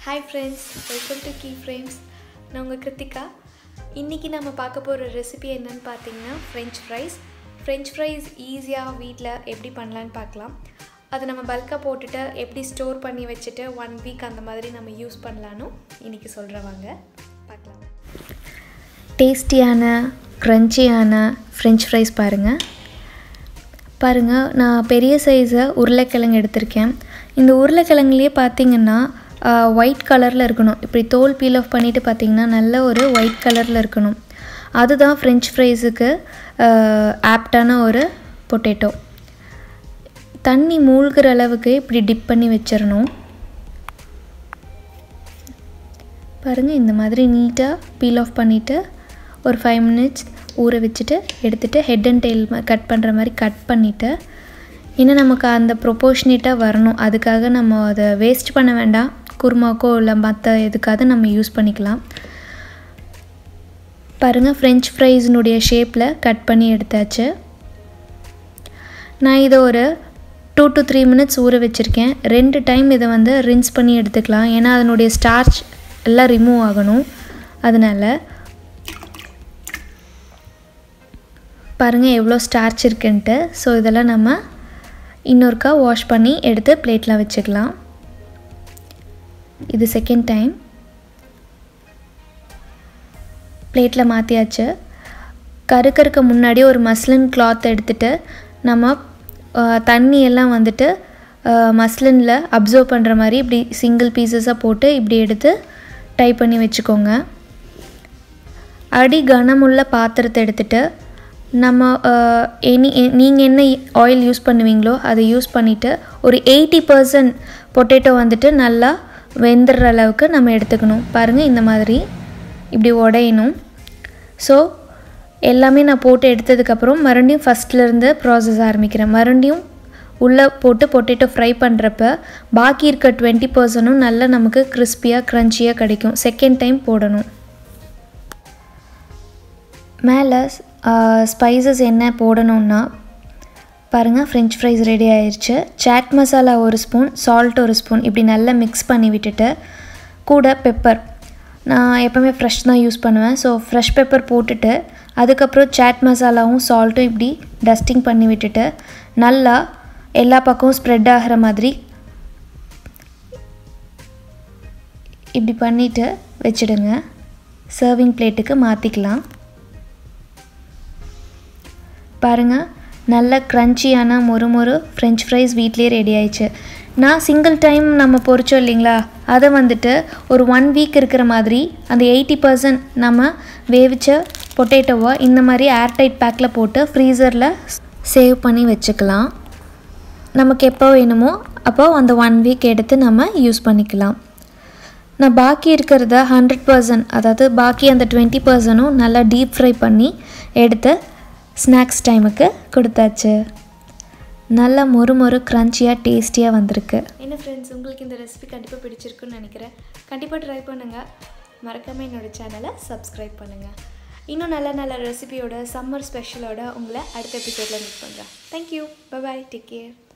hi friends welcome to key frames நான் உங்கள் கிருத்திகா இன்றைக்கி நம்ம பார்க்க போகிற ரெசிபி என்னன்னு பார்த்தீங்கன்னா ஃப்ரெஞ்ச் ஃப்ரைஸ் ஃப்ரெஞ்ச் ஃப்ரைஸ் ஈஸியாக வீட்டில் எப்படி பண்ணலான்னு பார்க்கலாம் அதை நம்ம பல்காக போட்டுட்டு எப்படி ஸ்டோர் பண்ணி வச்சுட்டு ஒன் வீக் அந்த மாதிரி நம்ம யூஸ் பண்ணலான்னு இன்றைக்கி சொல்கிறவாங்க பார்க்கலாம் டேஸ்டியான க்ரன்ச்சியான ஃப்ரெஞ்ச் ஃப்ரைஸ் பாருங்கள் பாருங்கள் நான் பெரிய சைஸை உருளைக்கிழங்கு எடுத்திருக்கேன் இந்த உருளைக்கிழங்குலேயே பார்த்தீங்கன்னா ஒயிட் கலரில் இருக்கணும் இப்படி தோல் பீல் ஆஃப் பண்ணிவிட்டு பார்த்தீங்கன்னா நல்ல ஒரு ஒயிட் கலரில் இருக்கணும் அதுதான் ஃப்ரெஞ்ச் ஃப்ரைஸுக்கு ஆப்டான ஒரு பொட்டேட்டோ தண்ணி மூழ்கிற அளவுக்கு இப்படி டிப் பண்ணி வச்சிடணும் பாருங்கள் இந்த மாதிரி நீட்டாக பீல் ஆஃப் பண்ணிவிட்டு ஒரு ஃபைவ் மினிட்ஸ் ஊற வச்சுட்டு எடுத்துகிட்டு ஹெட் அண்ட் டெயில் கட் பண்ணுற மாதிரி கட் பண்ணிவிட்டு இன்னும் நமக்கு அந்த ப்ரொப்போர்ஷனேட்டாக வரணும் அதுக்காக நம்ம அதை வேஸ்ட் பண்ண வேண்டாம் குருமாக்கோ இல்லை மற்ற எதுக்காவது நம்ம யூஸ் பண்ணிக்கலாம் பாருங்கள் ஃப்ரெஞ்ச் ஃப்ரைஸினுடைய ஷேப்பில் கட் பண்ணி எடுத்தாச்சு நான் இதை ஒரு டூ டு த்ரீ மினிட்ஸ் ஊற வச்சுருக்கேன் ரெண்டு டைம் இதை வந்து ரின்ஸ் பண்ணி எடுத்துக்கலாம் ஏன்னா அதனுடைய ஸ்டார்ச் எல்லாம் ரிமூவ் ஆகணும் அதனால் பாருங்கள் எவ்வளோ ஸ்டார்ச் இருக்குன்ட்டு ஸோ இதெல்லாம் நம்ம இன்னொருக்கா வாஷ் பண்ணி எடுத்து பிளேட்டில் வச்சுக்கலாம் இது செகண்ட் டைம் பிளேட்டில் மாற்றியாச்சு கருக்கருக்கு முன்னாடி ஒரு மஸ்லின் கிளாத் எடுத்துகிட்டு நம்ம தண்ணி எல்லாம் வந்துட்டு மஸ்லினில் அப்சர்வ் பண்ணுற மாதிரி இப்படி சிங்கிள் பீசஸாக போட்டு இப்படி எடுத்து டை பண்ணி வச்சுக்கோங்க அடி கனமுள்ள பாத்திரத்தை எடுத்துகிட்டு நம்ம எனி நீங்கள் என்ன ஆயில் யூஸ் பண்ணுவீங்களோ அதை யூஸ் பண்ணிவிட்டு ஒரு எயிட்டி பர்சன்ட் பொட்டேட்டோ வந்துட்டு நல்லா வெந்துடுற அளவுக்கு நம்ம எடுத்துக்கணும் பாருங்கள் இந்த மாதிரி இப்படி உடையணும் ஸோ எல்லாமே நான் போட்டு எடுத்ததுக்கப்புறம் மறுபடியும் ஃபஸ்ட்லேருந்து ப்ராசஸ் ஆரம்பிக்கிறேன் மறுபடியும் உள்ளே போட்டு பொட்டேட்டோ ஃப்ரை பண்ணுறப்ப பாக்கி இருக்க டுவெண்ட்டி பர்சன்டும் நல்லா நமக்கு கிறிஸ்பியாக க்ரன்ச்சியாக கிடைக்கும் செகண்ட் டைம் போடணும் மேலே ஸ்பைசஸ் என்ன போடணுன்னா பாருங்கள் ஃப்ரெஞ்ச் ஃப்ரைஸ் ரெடி ஆயிடுச்சு சாட் மசாலா ஒரு ஸ்பூன் சால்ட் ஒரு ஸ்பூன் இப்படி நல்லா மிக்ஸ் பண்ணி விட்டுட்டு கூட பெப்பர் நான் எப்போவுமே ஃப்ரெஷ் தான் யூஸ் பண்ணுவேன் ஸோ ஃப்ரெஷ் பெப்பர் போட்டுட்டு அதுக்கப்புறம் சாட் மசாலாவும் சால்ட்டும் இப்படி டஸ்டிங் பண்ணி விட்டுட்டு நல்லா எல்லா பக்கமும் ஸ்ப்ரெட் ஆகிற மாதிரி இப்படி பண்ணிவிட்டு வச்சுடுங்க சர்விங் பிளேட்டுக்கு மாற்றிக்கலாம் பாருங்கள் நல்ல க்ரன்ச்சியான மொறு மொறு ஃப்ரெஞ்ச் ஃப்ரைஸ் வீட்லேயே ரெடி ஆயிடுச்சு நான் சிங்கிள் டைம் நம்ம பொறிச்சோம் இல்லைங்களா அதை வந்துட்டு ஒரு ஒன் வீக் இருக்கிற மாதிரி அந்த எயிட்டி பர்சன்ட் நம்ம வேவிச்ச பொட்டேட்டோவை இந்த மாதிரி ஏர்டைட் பேக்கில் போட்டு ஃப்ரீசரில் சேவ் பண்ணி வச்சுக்கலாம் நமக்கு எப்போ வேணுமோ அப்போ அந்த ஒன் வீக் எடுத்து நம்ம யூஸ் பண்ணிக்கலாம் நான் பாக்கி இருக்கிறத ஹண்ட்ரட் பர்சன்ட் அதாவது பாக்கி அந்த டுவெண்ட்டி பர்சன்டும் நல்லா டீப் ஃப்ரை பண்ணி எடுத்து ஸ்நாக்ஸ் டைமுக்கு கொடுத்தாச்சு நல்ல மொறு மொறு க்ரன்ச்சியாக டேஸ்டியாக வந்திருக்கு என்ன ஃப்ரெண்ட்ஸ் உங்களுக்கு இந்த ரெசிபி கண்டிப்பாக பிடிச்சிருக்குன்னு நினைக்கிறேன் கண்டிப்பாக ட்ரை பண்ணுங்கள் மறக்காமல் என்னோடய சேனலை சப்ஸ்கிரைப் பண்ணுங்கள் இன்னும் நல்ல நல்ல ரெசிபியோட சம்மர் ஸ்பெஷலோட உங்களை அடுத்த எபிசோடில் மீட் பண்ணுறேன் தேங்க்யூ பபாய் டேக் கேர்